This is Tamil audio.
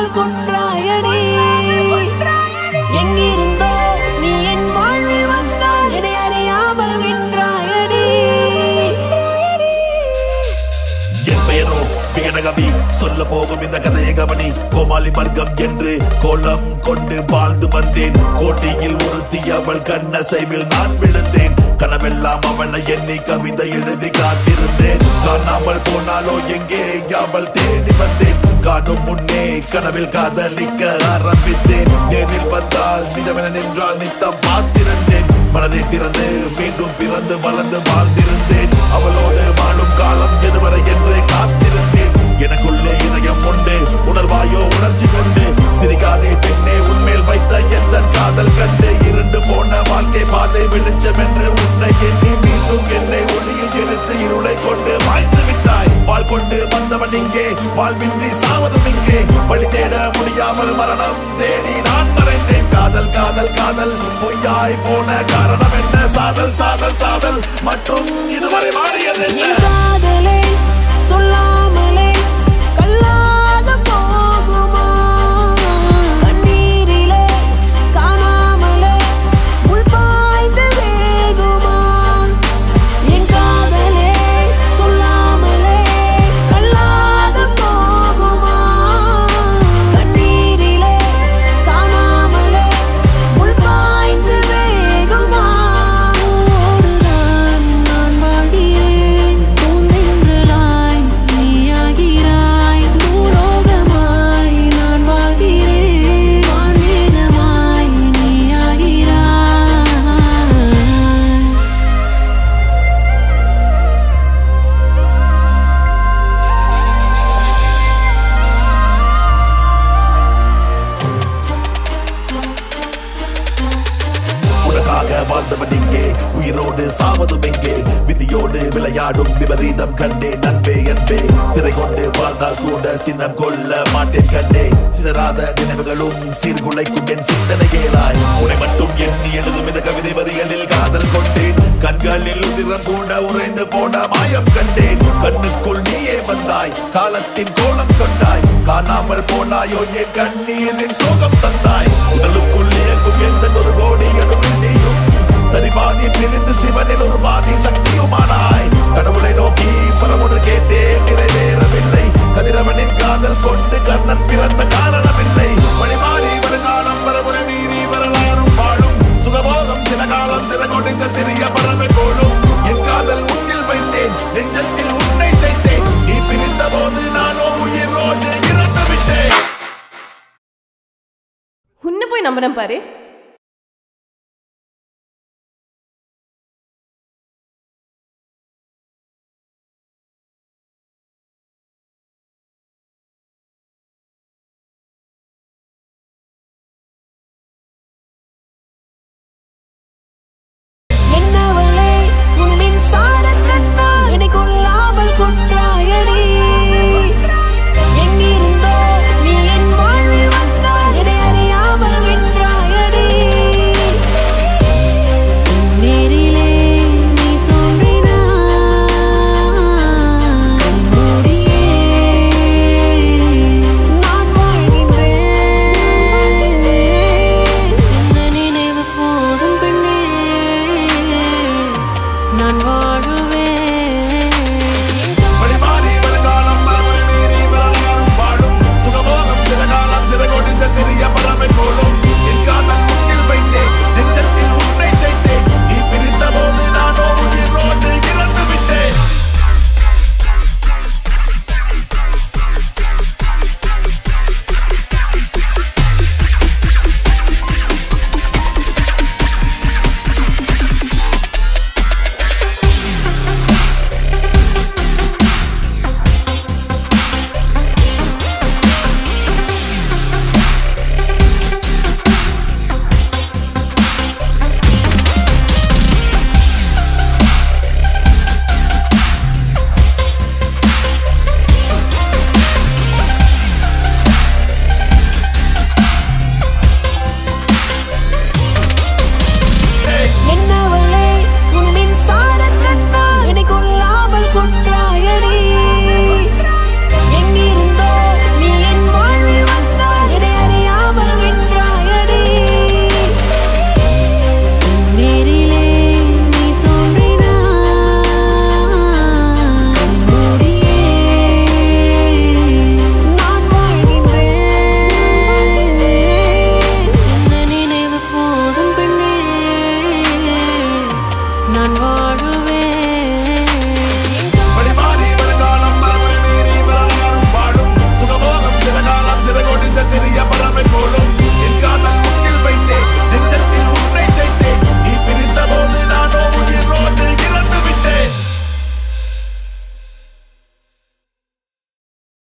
காதல் கொன்றாயடி எங்கிருந்தோ நீ என் வாழ்வில் வந்தால் என்னை அறியாமல் வென்றாயடி என் பெயரோ விகடகவி சொல்ல போகும் இந்த கதையை கவனி கோமாளி வர்க்கம் என்று கோலம் கொண்டு வாழ்ந்து வந்தேன் கோட்டையில் ஒருத்தி அவள் கண்ணசைவில் நான் விழுந்தேன் கனவெல்லாம் அவளை எண்ணி கவிதை எழுதி காத்திருந்தேன் காணாமல் போனாலோ எங்கே அவள் தேடி வந்தேன் காணும் முன்னே கனவில் காதலிக்க ஆரம்பித்தேன் நேரில் வந்தால் நிஜமென நின்றால் நித்தம் பார்த்திருந்தேன் மனதை திறந்து மீண்டும் பிறந்து வளர்ந்து வாழ்ந்திருந்தேன் அவளோடு வாழும் காலம் எதுவரை என்று காத்திருந்தேன் எனக்குள்ளே இதயம் உண்டு உணர்வாயோ உணர்ச்சி கொண்டு சிரிக்காதே பெண்ணே உன்மேல் வைத்த எந்த காதல் கண்டு இருண்டு போன வாழ்க்கை பாதை வெளிச்சம் என்று உன்னை எண்ணி மீண்டும் என்னை ஒளியில் எடுத்து இருளை கொண்டு வாய்த்து விட்டாய் வாழ் கொண்டு வந்தவன் இங்கே வாழ்வின்றி சாவதும் இங்கே வழி தேட முடியாமல் மரணம் தேடி நான் மறைந்தேன் காதல் காதல் காதல் பொய்யாய் போன காரணம் என்ன சாதல் சாதல் சாதல் மற்றும் இதுவரை மாறியது என்ன என் காதலை சொல்லாமலே கல்லாத போகுமா கண்ணீரிலே காணாமலே உள் பாய்ந்து வேகுமா என் காதலே சொல்லாமலே கல்லாத போகுமா கண்ணீரிலே காணாமலே உள் பாய்ந்து வேகுமா ஓடுதான் நான் வாழ்கிறேன் பூந்தென்றலாய் நீயாகிறாய் பூலோகமாய் நான் வாழ்கிறேன் வான்மேகமாய் நீயாகிறாய் உனக்காக வாழ்ந்தவன் இங்கே உயிரோடு சாவதும் எங்கே விதியோடு விளையாடும் விபரீதம் கண்டே நண்பே என்பே சிறை கொண்டு வாழ்ந்தால் கூட சின்னம் கொள்ள மாட்டேன் கண்டே சிதறாத நினைவுகளும் சீர்குலைக்கும் என் சிந்தனை கேளாய் உன்னை மட்டும் எண்ணி எழுதும் இந்த கவிதை வரிகளில் காதல் கொண்டேன் கண்களில் உதிரம் கூட உறைந்து போன மாயம் கண்டேன் கண்ணுக்குள் நீயே வந்தாய் காலத்தின் கோலம் கொண்டாய் காணாமல் போனாயோ என் கண்ணீரின் சோகம் தந்தாய் உடலுக்குள் இயங்கும் எந்த ஒரு கோடி அணுவில் நீயும் சரி பாதி பிரிந்து சிவனில் ஒரு பாதி சக்தியுமானாய் கடவுளை நோக்கி பலமுறை கேட்டேன் நிறைவேறவில்லை கதிரவனின் காதல் கொண்டு கண்ணன் பிறந்த காரணமில்லை வழிமாறி வருகாலம் பரமுறை மீறி வரலாறும் வாழும் சுகபோகம் சில காலம் சில கொடிந்த சிறிய பறவை போலும் என் காதல் உன்னில் வைத்தேன் நெஞ்சத்தில் உன்னை தைத்தேன் நீ பிரிந்த போது நானோ உயிரோடு இறந்து விட்டேன் உன்னை போய் நம்பினேன் பாரு